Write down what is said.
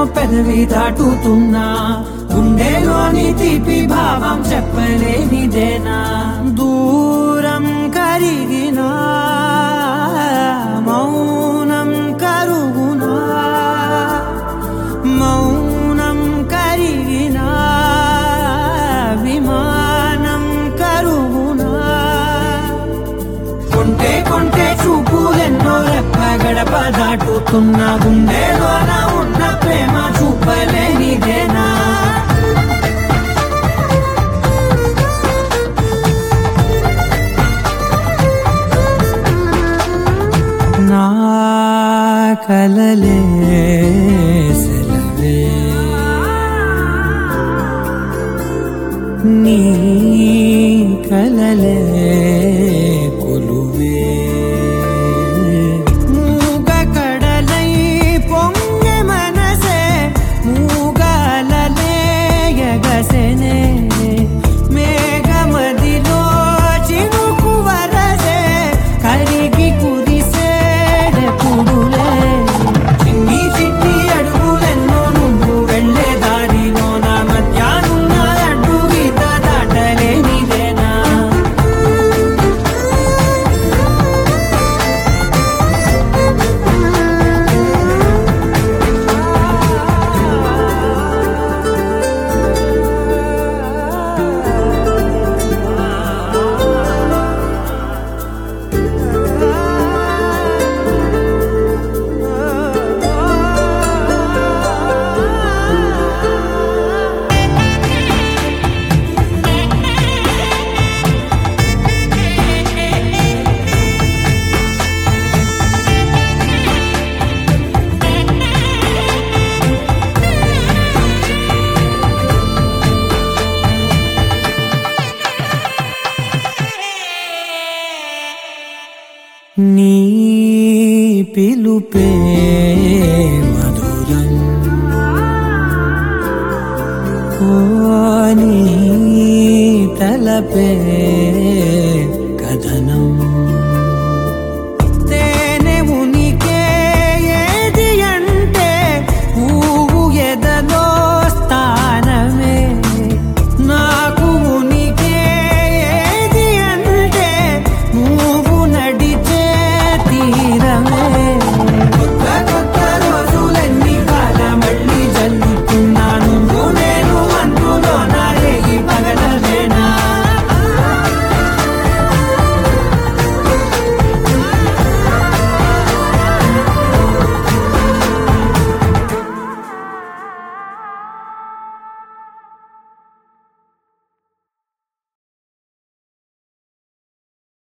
పెదవి దాటుతున్నా గుండెలోని తీపి భావం చెప్పలేనిదేనా దూరం కరిగినా మౌనం కరుగునా మౌనం కరిగినా విమానం కరుగునా కొంటే కొంటే చూపులెన్నో రెప్ప గడప దాటుతున్న గుండెలోన ఉన్న ప్రేమ చూపలేనిదేనా నా కలలే సెలవే నీ కలలే కొలువే మూగ కడలై పొంగె మనసే మూగలలే ఎగసెనే మేఘమదిలో చినుకు వరసే కరిగి కురిసేడే పుడులే చిన్ని చిన్ని అడుగులెన్నో నువ్వు వెళ్ళే దారిలో నా మధ్యాహ్నం అడ్డు గీత దాటలేనిదేనా నీ పిలుపే మధురం ఓ నీ తలపే కథనం